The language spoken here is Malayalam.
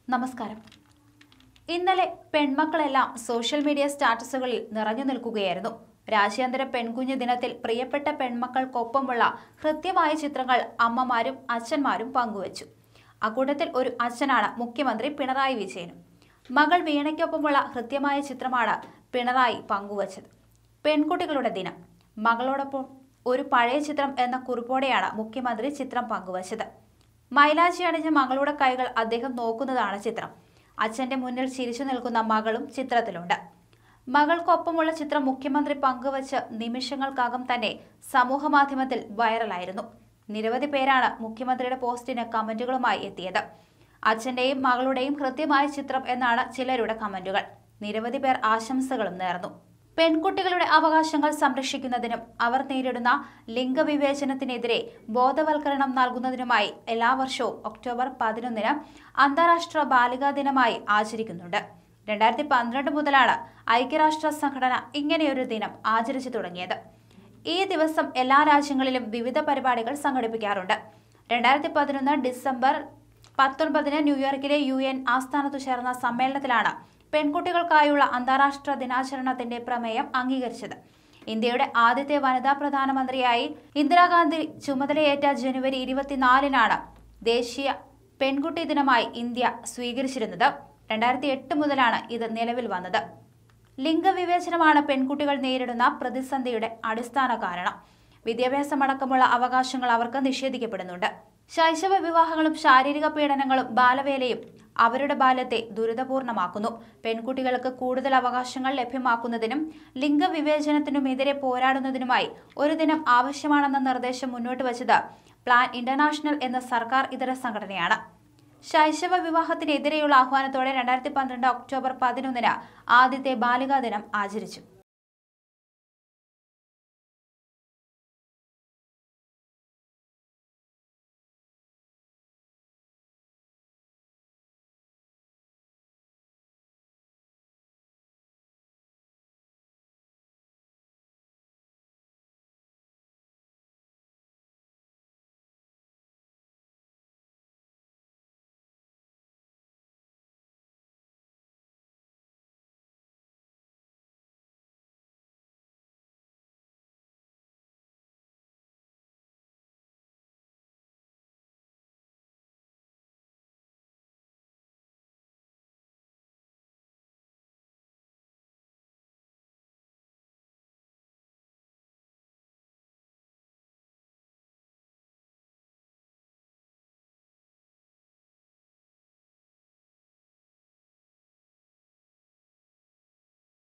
നമസ്കാരം ഇന്നലെ പെൺമക്കളെല്ലാം സോഷ്യൽ മീഡിയ സ്റ്റാറ്റസുകളിൽ നിറഞ്ഞു നിൽക്കുകയായിരുന്നു രാജ്യാന്തര പെൺകുഞ്ഞ് ദിനത്തിൽ പ്രിയപ്പെട്ട പെൺമക്കൾക്കൊപ്പമുള്ള ഹൃദ്യമായ ചിത്രങ്ങൾ അമ്മമാരും അച്ഛന്മാരും പങ്കുവച്ചു അക്കൂട്ടത്തിൽ ഒരു അച്ഛനാണ് മുഖ്യമന്ത്രി പിണറായി വിജയനും മകൾ വീണയ്ക്കൊപ്പമുള്ള ഹൃദ്യമായ ചിത്രമാണ് പിണറായി പങ്കുവച്ചത് പെൺകുട്ടികളുടെ ദിനം മകളോടൊപ്പം ഒരു പഴയ ചിത്രം എന്ന കുറിപ്പോടെയാണ് മുഖ്യമന്ത്രി ചിത്രം പങ്കുവച്ചത് മൈലാഞ്ചി അണിഞ്ഞ മകളുടെ കൈകൾ അദ്ദേഹം നോക്കുന്നതാണ് ചിത്രം അച്ഛന്റെ മുന്നിൽ ചിരിച്ചു നിൽക്കുന്ന മകളും ചിത്രത്തിലുണ്ട് മകൾക്കൊപ്പമുള്ള ചിത്രം മുഖ്യമന്ത്രി പങ്കുവച്ച് നിമിഷങ്ങൾക്കകം തന്നെ സമൂഹ മാധ്യമത്തിൽ വൈറലായിരുന്നു നിരവധി പേരാണ് മുഖ്യമന്ത്രിയുടെ പോസ്റ്റിന് കമന്റുകളുമായി എത്തിയത് അച്ഛന്റെയും മകളുടെയും കൃത്യമായ ചിത്രം എന്നാണ് ചിലരുടെ കമന്റുകൾ നിരവധി പേർ ആശംസകളും നേർന്നു പെൺകുട്ടികളുടെ അവകാശങ്ങൾ സംരക്ഷിക്കുന്നതിനും അവർ നേരിടുന്ന ലിംഗവിവേചനത്തിനെതിരെ ബോധവൽക്കരണം നൽകുന്നതിനുമായി എല്ലാ വർഷവും ഒക്ടോബർ പതിനൊന്നിന് അന്താരാഷ്ട്ര ബാലികാ ദിനമായി ആചരിക്കുന്നുണ്ട് രണ്ടായിരത്തി പന്ത്രണ്ട് മുതലാണ് ഐക്യരാഷ്ട്ര സംഘടന ഇങ്ങനെയൊരു ദിനം ആചരിച്ചു തുടങ്ങിയത് ഈ ദിവസം എല്ലാ രാജ്യങ്ങളിലും വിവിധ പരിപാടികൾ സംഘടിപ്പിക്കാറുണ്ട് രണ്ടായിരത്തി പതിനൊന്ന് ഡിസംബർ പത്തൊൻപതിന് ന്യൂയോർക്കിലെ യു എൻ ആസ്ഥാനത്തു ചേർന്ന സമ്മേളനത്തിലാണ് പെൺകുട്ടികൾക്കായുള്ള അന്താരാഷ്ട്ര ദിനാചരണത്തിന്റെ പ്രമേയം അംഗീകരിച്ചത് ഇന്ത്യയുടെ ആദ്യത്തെ വനിതാ പ്രധാനമന്ത്രിയായി ഇന്ദിരാഗാന്ധി ചുമതലയേറ്റ ജനുവരി ഇരുപത്തിനാലിനാണ് ദേശീയ പെൺകുട്ടി ദിനമായി ഇന്ത്യ സ്വീകരിച്ചിരുന്നത് രണ്ടായിരത്തി എട്ട് മുതലാണ് ഇത് നിലവിൽ വന്നത് ലിംഗവിവേചനമാണ് പെൺകുട്ടികൾ നേരിടുന്ന പ്രതിസന്ധിയുടെ അടിസ്ഥാന കാരണം വിദ്യാഭ്യാസമടക്കമുള്ള അവകാശങ്ങൾ അവർക്ക് നിഷേധിക്കപ്പെടുന്നുണ്ട് ശൈശവ വിവാഹങ്ങളും ശാരീരിക പീഡനങ്ങളും ബാലവേലയും അവരുടെ ബാല്യത്തെ ദുരിതപൂർണമാക്കുന്നു പെൺകുട്ടികൾക്ക് കൂടുതൽ അവകാശങ്ങൾ ലഭ്യമാക്കുന്നതിനും ലിംഗവിവേചനത്തിനുമെതിരെ പോരാടുന്നതിനുമായി ഒരു ദിനം ആവശ്യമാണെന്ന നിർദ്ദേശം മുന്നോട്ട് വച്ചത് പ്ലാൻ ഇന്റർനാഷണൽ എന്ന സർക്കാർ ഇതര സംഘടനയാണ് ശൈശവ വിവാഹത്തിനെതിരെയുള്ള ആഹ്വാനത്തോടെ രണ്ടായിരത്തി പന്ത്രണ്ട് ഒക്ടോബർ പതിനൊന്നിന് ആദ്യത്തെ ബാലികാ ദിനം ആചരിച്ചു